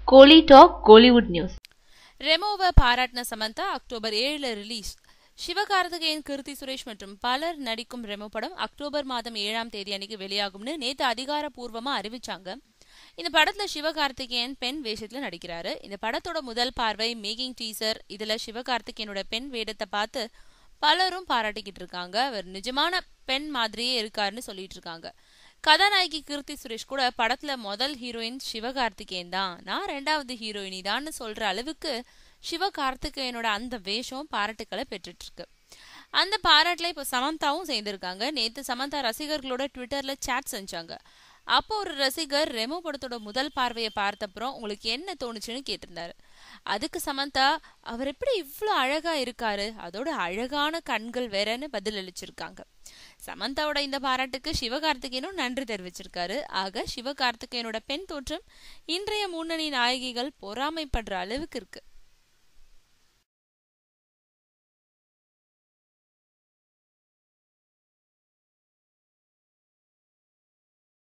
கோலி டாக் கோலிவுட் நியூஸ் ரெமோவை பாராட்டின சமந்தா அக்டோபர் ஏழுல ரிலீஸ் சிவகார்த்திகேயன் கிருத்தி சுரேஷ் மற்றும் பலர் நடிக்கும் ரெமோ படம் அக்டோபர் மாதம் ஏழாம் தேதி அன்னைக்கு வெளியாகும்னு நேத்து அதிகாரப்பூர்வமா அறிவிச்சாங்க இந்த படத்துல சிவகார்த்திகேயன் பெண் வேஷத்துல நடிக்கிறாரு இந்த படத்தோட முதல் பார்வை மேக்கிங் டீசர் இதுல சிவகார்த்திகேயனோட பெண் வேடத்தை பார்த்து பலரும் பாராட்டிக்கிட்டு இருக்காங்க அவர் நிஜமான பெண் மாதிரியே இருக்காருன்னு சொல்லிட்டு இருக்காங்க கதாநாயகி கீர்த்தி சுரேஷ் கூட படத்துல முதல் ஹீரோயின் சிவகார்த்திகேயன் தான் நான் ரெண்டாவது ஹீரோயினி தான் சொல்ற அளவுக்கு சிவகார்த்திகேயனோட அந்த வேஷம் பாராட்டுக்களை பெற்றுட்டு இருக்கு அந்த பாராட்டுல இப்ப சமந்தாவும் சேர்ந்திருக்காங்க நேத்து சமந்தா ரசிகர்களோட ட்விட்டர்ல சேட் செஞ்சாங்க அப்போ ஒரு ரசிகர் ரெமோ படத்தோட முதல் பார்வையை பார்த்தப்புறம் உங்களுக்கு என்ன தோணுச்சுன்னு கேட்டிருந்தாரு அதுக்கு சமந்தா அவர் எப்படி இவ்வளோ அழகா இருக்காரு அதோட அழகான கண்கள் வேறன்னு பதில் அளிச்சிருக்காங்க சமந்தாவோட இந்த பாராட்டுக்கு சிவகார்த்திகேயனும் நன்றி தெரிவிச்சிருக்காரு ஆக சிவகார்த்திகேயனோட பெண் தோற்றம் இன்றைய முன்னணி நாயகிகள் பொறாமைப்படுற அளவுக்கு இருக்கு